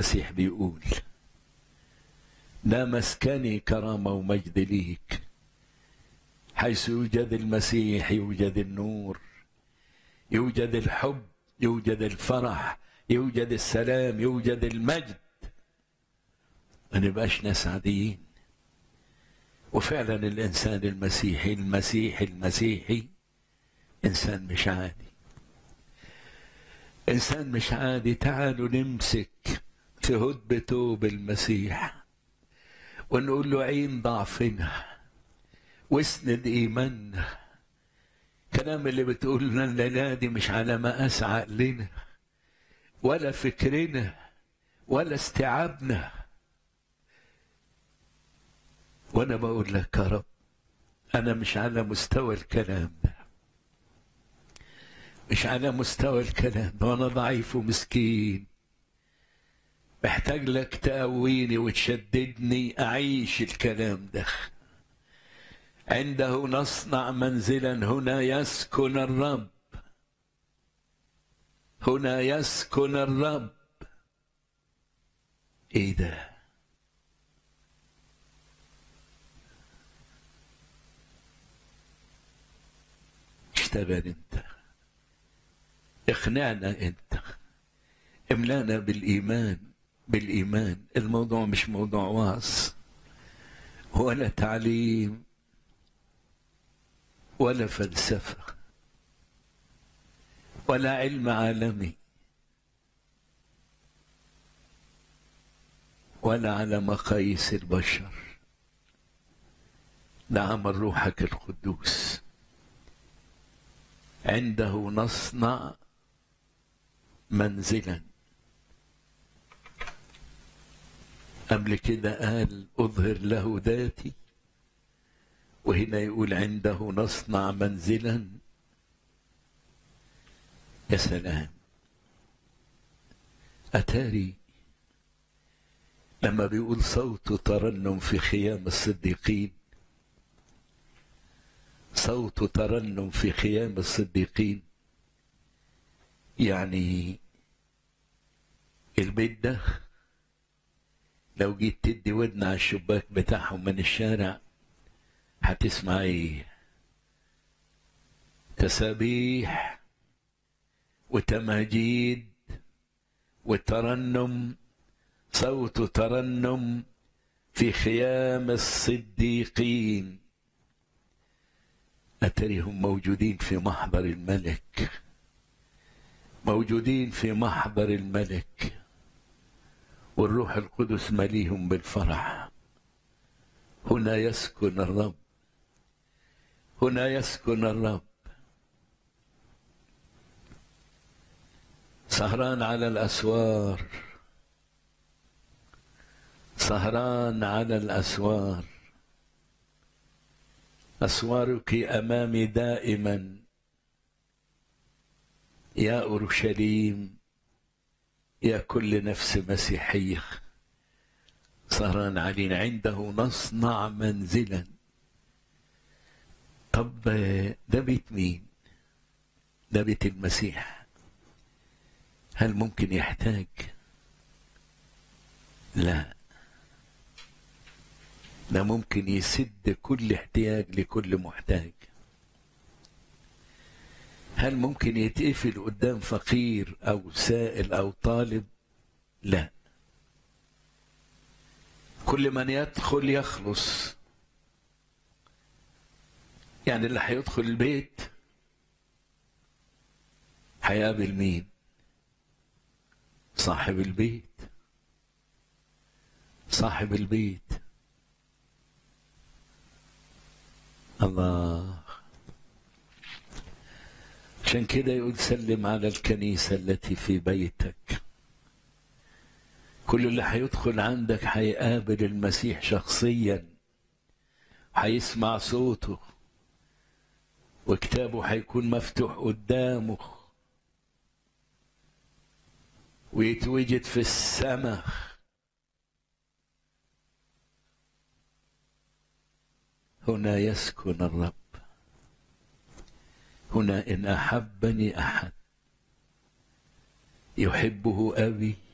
المسيح بيقول ده مسكني كرامة ومجد ليك حيث يوجد المسيح يوجد النور يوجد الحب يوجد الفرح يوجد السلام يوجد المجد ما نبقاش ناس عاديين وفعلا الانسان المسيحي المسيحي المسيحي انسان مش عادي انسان مش عادي تعالوا نمسك في هدبته بالمسيح ونقول له عين ضعفنا واسند ايماننا كلام اللي بتقول لنا الليله دي مش على مقاس عقلنا ولا فكرنا ولا استيعابنا وانا بقول لك يا رب انا مش على مستوى الكلام ده مش على مستوى الكلام ده وانا ضعيف ومسكين محتاج لك تقويني وتشددني اعيش الكلام ده عنده نصنع منزلا هنا يسكن الرب هنا يسكن الرب ايه ده اشتغل انت اقنعنا انت املانا بالايمان بالايمان الموضوع مش موضوع واص ولا تعليم ولا فلسفه ولا علم عالمي ولا على مقاييس البشر ده عمل روحك القدوس عنده نصنع منزلا قبل كده قال اظهر له ذاتي وهنا يقول عنده نصنع منزلا يا سلام أتاري لما بيقول صوت ترنم في خيام الصديقين صوت ترنم في خيام الصديقين يعني البيت ده لو جيت تدي ودن على الشباك بتاعهم من الشارع هتسمع ايه تسابيح وتماجيد وترنم صوت ترنم في خيام الصديقين أتريهم موجودين في محضر الملك موجودين في محضر الملك والروح القدس مليهم بالفرح هنا يسكن الرب هنا يسكن الرب سهران على الأسوار سهران على الأسوار أسوارك أمامي دائما يا أورشليم يا كل نفس مسيحية سهران علينا عنده نصنع منزلا طب ده بيت مين ده بيت المسيح هل ممكن يحتاج لا ده ممكن يسد كل احتياج لكل محتاج هل ممكن يتقفل قدام فقير او سائل او طالب لا كل من يدخل يخلص يعني اللي هيدخل البيت هيقابل مين صاحب البيت صاحب البيت الله عشان كده يقول سلم على الكنيسة التي في بيتك كل اللي هيدخل عندك هيقابل المسيح شخصيا هيسمع صوته وكتابه هيكون مفتوح قدامه ويتوجد في السماء هنا يسكن الرب هنا إن أحبني أحد يحبه أبي